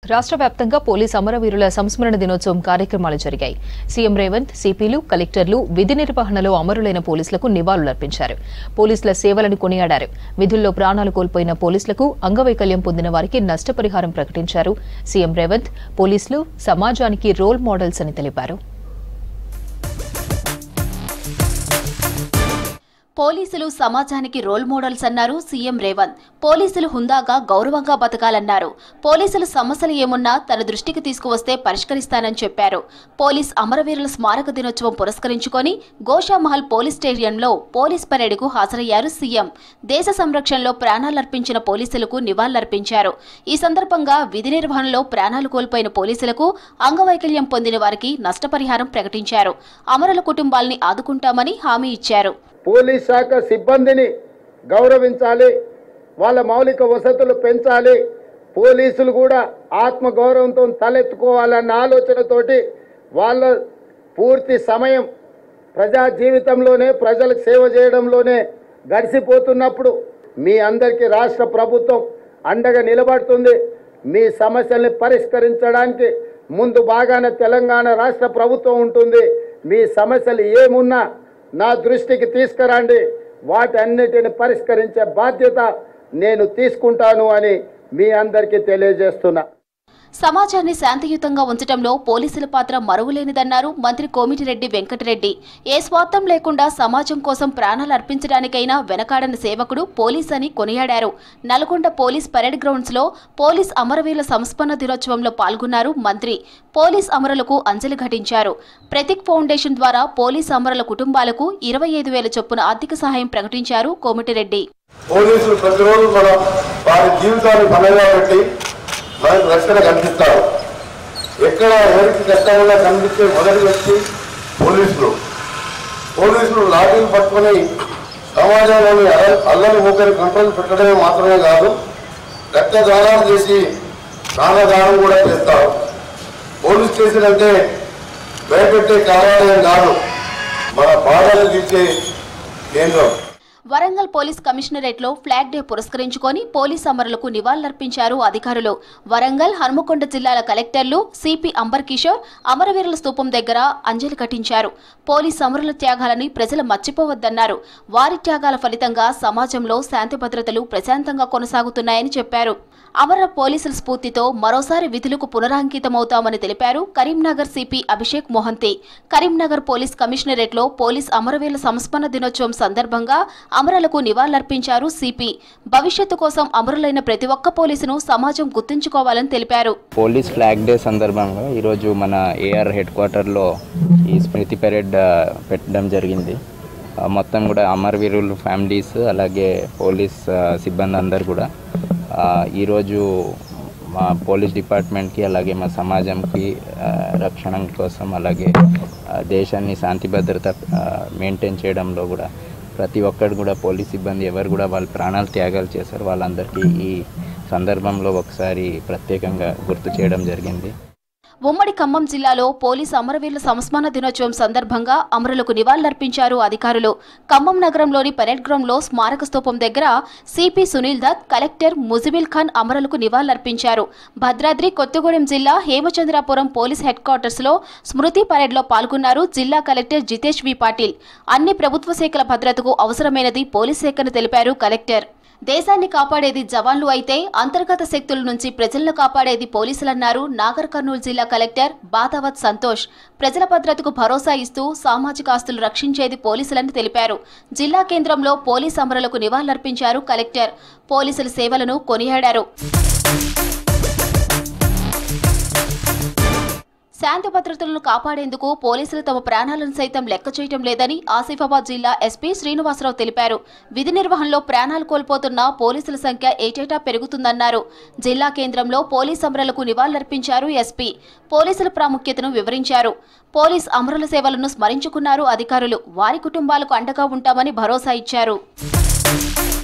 రాష్ట్ర వ్యాప్తంగా పోలీస్ అమరవీరుల సంస్మరణ దినోత్సవం కార్యక్రమాలు జరిగాయి సీఎం రేవంత్ సిపిలు కలెక్టర్లు విధి నిర్వహణలో అమరులైన పోలీసులకు నివాళులర్పించారు పోలీసుల సేవలను కొనియాడారు విధుల్లో ప్రాణాలు కోల్పోయిన పోలీసులకు అంగవైకల్యం పొందిన వారికి నష్టపరిహారం ప్రకటించారు సీఎం రేవంత్ పోలీసులు సమాజానికి రోల్ మోడల్స్ అని తెలిపారు పోలీసులు సమాజానికి రోల్ మోడల్స్ అన్నారు సీఎం రేవంత్ పోలీసులు హుందాగా గౌరవంగా బతకాలన్నారు పోలీసుల సమస్యలు ఏమున్నా తన దృష్టికి తీసుకువస్తే పరిష్కరిస్తానని చెప్పారు పోలీస్ అమరవీరుల స్మారక దినోత్సవం పురస్కరించుకొని గోషామహల్ పోలీస్ స్టేడియంలో పోలీస్ పరేడ్కు హాజరయ్యారు సీఎం దేశ సంరక్షణలో ప్రాణాలర్పించిన పోలీసులకు నివాళులర్పించారు ఈ సందర్భంగా విధి నిర్వహణలో ప్రాణాలు కోల్పోయిన పోలీసులకు అంగవైకల్యం పొందిన వారికి నష్టపరిహారం ప్రకటించారు అమరుల కుటుంబాల్ని ఆదుకుంటామని హామీ ఇచ్చారు పోలీస్ శాఖ సిబ్బందిని గౌరవించాలి వాళ్ళ మౌలిక వసతులు పెంచాలి పోలీసులు కూడా ఆత్మగౌరవంతో తలెత్తుకోవాలన్న ఆలోచనతోటి వాళ్ళ పూర్తి సమయం ప్రజా జీవితంలోనే ప్రజలకు సేవ చేయడంలోనే గడిచిపోతున్నప్పుడు మీ అందరికీ రాష్ట్ర ప్రభుత్వం అండగా నిలబడుతుంది మీ సమస్యల్ని పరిష్కరించడానికి ముందు బాగానే తెలంగాణ రాష్ట్ర ప్రభుత్వం ఉంటుంది మీ సమస్యలు ఏమున్నా నా దృష్టికి తీసుకురండి వాటన్నిటిని పరిష్కరించే బాధ్యత నేను తీసుకుంటాను అని మీ అందరికీ తెలియజేస్తున్నా సమాజాన్ని శాంతియుతంగా ఉంచడంలో పోలీసుల పాత్ర మరువులేనిదన్నారు మంత్రి కోమిటిరెడ్డి వెంకటరెడ్డి ఏ స్వార్థం లేకుండా సమాజం కోసం ప్రాణాలు అర్పించడానికైనా వెనకాడని సేవకుడు పోలీస్ అని కొనియాడారు నల్గొండ పోలీస్ పరేడ్ గ్రౌండ్స్ లో పోలీస్ అమరవీరుల సంస్మరణ దినోత్సవంలో పాల్గొన్నారు మంత్రి పోలీస్ అమరులకు అంజలి ఘటించారు ప్రతీక్ ఫౌండేషన్ ద్వారా పోలీస్ అమరుల కుటుంబాలకు ఇరవై ఐదు వేల చొప్పున ఆర్థిక సహాయం ప్రకటించారు కోమిటిరెడ్డి పోలీసులు ప్రతిరోజు మన వారి జీవితాన్ని పనంగా పెట్టి మనకు రక్షణ కల్పిస్తారు ఎక్కడ ఎవరికి కష్టం ఉన్నా కనిపించే మొదటి వ్యక్తి పోలీసులు పోలీసులు లాఠీలు పట్టుకొని సమాజంలోని అల్ల- అల్లరి మూకని కంట్రోల్ పెట్టడమే మాత్రమే కాదు రక్తదానాలు చేసి ప్రాణదానం కూడా చేస్తారు పోలీస్ స్టేషన్ అంటే భయపెట్టే కార్యాలయం కాదు మన బాధలు తీర్చే కేంద్రం వరంగల్ పోలీస్ కమిషనరేట్ లో ఫ్లాగ్ డే పురస్కరించుకొని పోలీస్ అమరులకు నివాళులర్పించారు అధికారులు వరంగల్ హనుమకొండ జిల్లాల కలెక్టర్లు సిపి అంబర్ కిషోర్ అమరవీరుల స్తూపం దగ్గర అంజలి ఘటించారు పోలీస్ అమరుల త్యాగాలని ప్రజలు మర్చిపోవద్దన్నారు వారి త్యాగాల ఫలితంగా సమాజంలో శాంతి భద్రతలు ప్రశాంతంగా కొనసాగుతున్నాయని చెప్పారు అమర పోలీసుల స్ఫూర్తితో మరోసారి విధులకు పునరాంకితమవుతామని తెలిపారు Karimnagar CP Abhishek Mohanty Karimnagar police commissionerate లో పోలీస్ అమరవీరుల సంస్మరణ దినోత్సవం సందర్భంగా అమరులకు నివాళులర్పించారు సిపి భవిష్యత్తు కోసం అమరులైన ప్రతి ఒక్క పోలీసును సమాజం గుర్తుంచుకోవాలని తెలిపారు పోలీస్ ఫ్లాగ్ డే సందర్భంగా ఈరోజు మన ఏఆర్ హెడ్ క్వార్టర్లో ఈ స్మృతి పెరేడ్ ఆ, పెట్టడం జరిగింది ఆ, మొత్తం కూడా అమరవీరులు ఫ్యామిలీస్ అలాగే పోలీస్ ఆ, సిబ్బంది అందరు కూడా ఆ, ఈరోజు మా పోలీస్ డిపార్ట్మెంట్కి అలాగే మా సమాజంకి ఆ, రక్షణ కోసం అలాగే ఆ, దేశాన్ని శాంతి భద్రత మెయింటైన్ చేయడంలో కూడా ప్రతి ఒక్కరు కూడా పోలీస్ సిబ్బంది ఎవరు కూడా వాళ్ళ ప్రాణాలు త్యాగాలు చేశారు వాళ్ళందరికీ ఈ సందర్భంలో ఒకసారి ప్రత్యేకంగా గుర్తు చేయడం జరిగింది ఉమ్మడి ఖమ్మం జిల్లాలో పోలీసు అమరవీరుల సంస్మరణ దినోత్సవం సందర్భంగా అమరులకు నివాళులర్పించారు అధికారులు ఖమ్మం నగరంలోని పరేడ్ గ్రౌండ్లో స్మారక స్తూపం దగ్గర సిపి సునీల్ దత్ కలెక్టర్ ముజిబిల్ ఖాన్ అమరులకు నివాళులర్పించారు భద్రాద్రి కొత్తగూడెం జిల్లా హేమచంద్రాపురం పోలీస్ హెడ్ క్వార్టర్స్ లో స్మృతి పరేడ్లో పాల్గొన్నారు జిల్లా కలెక్టర్ జితేష్ వి పాటిల్ అన్ని ప్రభుత్వ శాఖల భద్రతకు అవసరమైనది పోలీస్ శాఖను తెలిపారు కలెక్టర్ దేశాన్ని కాపాడేది జవాన్లు అయితే అంతర్గత శక్తుల నుంచి ప్రజలను కాపాడేది పోలీసులన్నారు నాగర్ కర్నూలు జిల్లా కలెక్టర్ బాతావత్ సంతోష్ ప్రజల భద్రతకు భరోసా ఇస్తూ సామాజిక ఆస్తులు రక్షించేది పోలీసులని తెలిపారు జిల్లా కేంద్రంలో పోలీస్ అమరులకు నివాళులర్పించారు కలెక్టర్ పోలీసుల సేవలను కొనియాడారు శాంతి భద్రతలను కాపాడేందుకు పోలీసులు తమ ప్రాణాలను సైతం లెక్క చేయటం లేదని ఆసిఫాబాద్ జిల్లా ఎస్పీ శ్రీనివాసరావు తెలిపారు విధి నిర్వహణలో ప్రాణాలు కోల్పోతున్న పోలీసుల సంఖ్య ఏటేటా పెరుగుతుందన్నారు జిల్లా కేంద్రంలో పోలీస్ అమరులకు నివాళులర్పించారు ఎస్పీ పోలీసుల ప్రాముఖ్యతను వివరించారు పోలీస్ అమరుల సేవలను స్మరించుకున్నారు అధికారులు వారి కుటుంబాలకు అండగా ఉంటామని భరోసా ఇచ్చారు